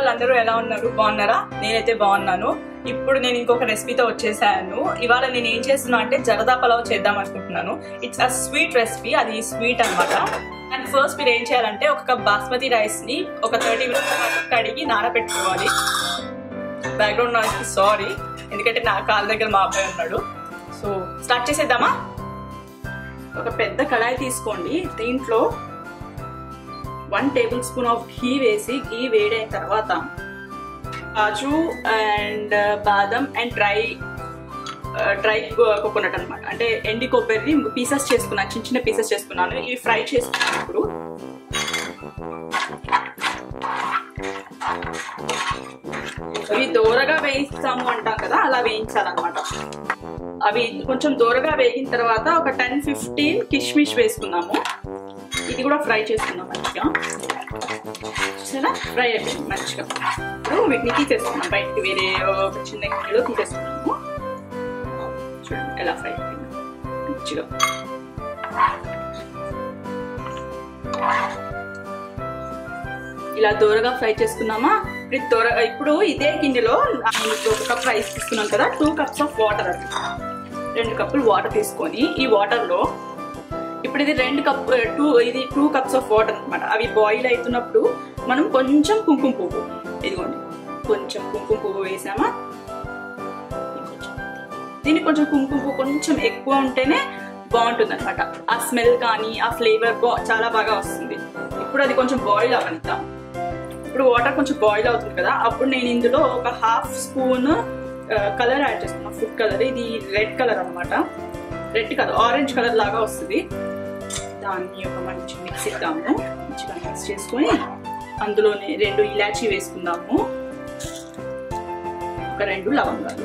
వాళ్ళందరూ ఎలా ఉన్నారు బాగున్నారా నేనైతే బాగున్నాను ఇప్పుడు నేను ఇంకొక రెసిపీతో వచ్చేసాను ఇవాళ నేను ఏం చేస్తున్నా అంటే జరదా పలావ్ చేద్దాం అనుకుంటున్నాను ఇట్స్ అ స్వీట్ రెసిపీ అది స్వీట్ అన్నమాట అండ్ ఫస్ట్ మీరు ఏం చేయాలంటే ఒక కప్ బాస్మతి రైస్ ని ఒక థర్టీ మినిట్స్ కడిగి నానబెట్టుకోవాలి బ్యాక్గ్రౌండ్ నాయిస్ సారీ ఎందుకంటే నా కాళ్ళ దగ్గర మా అబ్బాయి ఉన్నాడు సో స్టార్ట్ చేసేద్దామా ఒక పెద్ద కడాయి తీసుకోండి దీంట్లో one tablespoon of ghee వేసి ఘీ వేడైన తర్వాత కాజు అండ్ బాదం అండ్ డ్రై డ్రై కోకోనట్ అనమాట అంటే ఎండి కొబ్బరి పీసెస్ చేసుకున్నాను చిన్న చిన్న పీసెస్ చేసుకున్నాను ఇవి ఫ్రై చేసుకున్నాను ఇప్పుడు అవి దూరగా వేయిస్తాము అంటాం కదా అలా వేయించాలన్నమాట అవి కొంచెం దూరగా వేగిన తర్వాత ఒక టెన్ ఫిఫ్టీన్ కిష్మిష్ వేసుకున్నాము ఇది కూడా ఫ్రై చేసుకున్నాం మంచిగా చూసారా ఫ్రై అయిపోయింది మంచిగా ఇప్పుడు వీటిని తీసేసుకున్నాం బయటికి వేరే ఒక చిన్న గిన్నెలో తీసేసుకున్నాము చూడండి ఎలా ఫ్రై అయిపోయింది మంచిగా ఇలా దూరగా ఫ్రై చేసుకున్నామా ఇప్పుడు దూర ఇప్పుడు ఇదే గిన్నెలో ఒక కప్ రైస్ తీసుకున్నాం కదా టూ కప్స్ ఆఫ్ వాటర్ అది రెండు కప్పులు వాటర్ తీసుకొని ఈ వాటర్లో ఇప్పుడు ఇది రెండు కప్ టూ ఇది టూ కప్స్ ఆఫ్ వాటర్ అనమాట అవి బాయిల్ అవుతున్నప్పుడు మనం కొంచెం కుంకుమ పువ్వు ఇదిగోండి కొంచెం కుంకుమ పువ్వు వేసామా దీనికి కొంచెం కుంకుమ పువ్వు కొంచెం ఎక్కువ ఉంటేనే బాగుంటుంది అనమాట ఆ స్మెల్ కానీ ఆ ఫ్లేవర్ చాలా బాగా వస్తుంది ఇప్పుడు అది కొంచెం బాయిల్ అవ్వనిద్దాం ఇప్పుడు వాటర్ కొంచెం బాయిల్ అవుతుంది కదా అప్పుడు నేను ఇందులో ఒక హాఫ్ స్పూన్ కలర్ యాడ్ చేస్తున్నాను ఫుడ్ కలర్ ఇది రెడ్ కలర్ అనమాట రెడ్ కలర్ ఆరెంజ్ కలర్ లాగా వస్తుంది దాన్ని ఒక మంచి మిక్స్ ఇద్దాము మంచిగా మిక్స్ చేసుకొని అందులోనే రెండు ఇలాచీ వేసుకుందాము ఒక రెండు లవంగాలు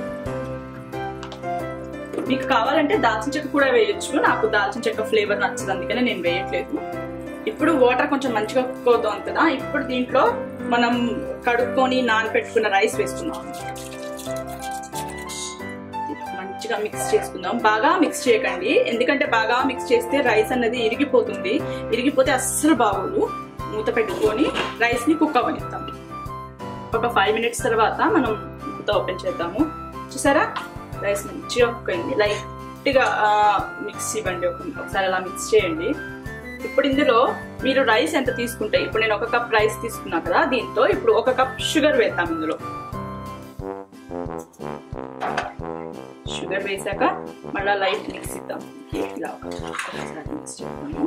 మీకు కావాలంటే దాల్చిన చెక్క కూడా వేయొచ్చు నాకు దాల్చిన చెక్క ఫ్లేవర్ నచ్చదు అందుకనే నేను వేయట్లేదు ఇప్పుడు వాటర్ కొంచెం మంచిగా కుక్ అవుతుంది కదా ఇప్పుడు దీంట్లో మనం కడుక్కొని నానబెట్టుకున్న రైస్ వేసుకుందాం మంచిగా మిక్స్ చేసుకుందాం బాగా మిక్స్ చేయకండి ఎందుకంటే బాగా మిక్స్ చేస్తే రైస్ అన్నది ఇరిగిపోతుంది ఇరిగిపోతే అస్సలు బాగోదు మూత పెట్టుకొని రైస్ ని కుక్ అవ్వనిస్తాం ఒక ఫైవ్ మినిట్స్ తర్వాత మనం మూత ఓపెన్ చేద్దాము చూసారా రైస్ మంచిగా కుక్ అయింది లైట్గా మిక్స్ ఇవ్వండి ఒకసారి అలా మిక్స్ చేయండి ఇప్పుడు ఇందులో మీరు రైస్ ఎంత తీసుకుంటే ఇప్పుడు నేను ఒక కప్ రైస్ తీసుకున్నా కదా దీంతో ఇప్పుడు ఒక కప్ షుగర్ వేద్దాం ఇందులో షుగర్ వేసాక మళ్ళీ లైట్ మిక్స్ ఇద్దాం ఇలా ఒకసారి మిక్స్ చేద్దాము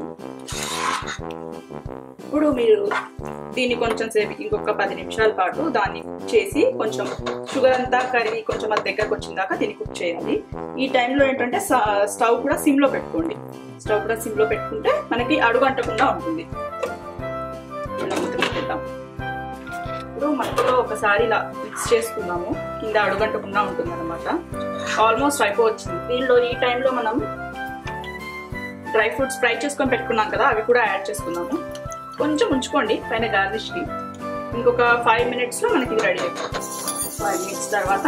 ఇప్పుడు మీరు దీన్ని కొంచెం సేపు ఇంకొక పది నిమిషాల పాటు దాన్ని కుక్ చేసి కొంచెం షుగర్ అంతా కరిగి కొంచెం అది దగ్గరకు వచ్చిన దాకా దీన్ని కుక్ చేయాలి ఈ టైంలో ఏంటంటే స్టవ్ కూడా సిమ్లో పెట్టుకోండి స్టవ్ కూడా సిమ్లో పెట్టుకుంటే మనకి అడుగు అంటకుండా ఉంటుంది ఇలా మూత పెట్టేద్దాం ఇప్పుడు మధ్యలో ఒకసారి ఇలా మిక్స్ చేసుకుందాము కింద అడుగంటకుండా ఉంటుంది అనమాట ఆల్మోస్ట్ అయిపోవచ్చింది దీనిలో ఈ టైంలో మనం డ్రై ఫ్రూట్స్ ఫ్రై చేసుకొని పెట్టుకున్నాం కదా అవి కూడా యాడ్ చేసుకుందాము కొంచెం ఉంచుకోండి పైన గార్నిష్కి ఇంకొక ఫైవ్ మినిట్స్లో మనకి ఇది రెడీ అయిపోతుంది ఫైవ్ మినిట్స్ తర్వాత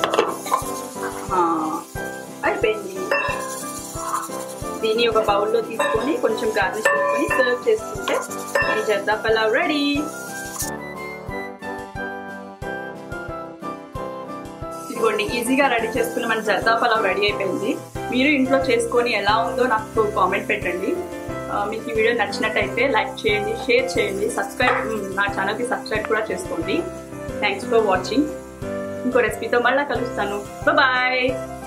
అయిపోయింది దీన్ని ఒక బౌల్లో తీసుకొని కొంచెం గార్నిష్ చేసుకొని సర్వ్ చేసుకుంటే ఈ జర్దా పలావ్ రెడీ ఇదిగోండి ఈజీగా రెడీ చేసుకుని మన జర్దా పలావ్ రెడీ అయిపోయింది మీరు ఇంట్లో చేసుకొని ఎలా ఉందో నాకు కామెంట్ పెట్టండి మీకు ఈ వీడియో నచ్చినట్టయితే లైక్ చేయండి షేర్ చేయండి సబ్స్క్రైబ్ నా ఛానల్కి సబ్స్క్రైబ్ కూడా చేసుకోండి థ్యాంక్స్ ఫర్ వాచింగ్ ఇంకో రెసిపీతో మళ్ళీ కలుస్తాను బాయ్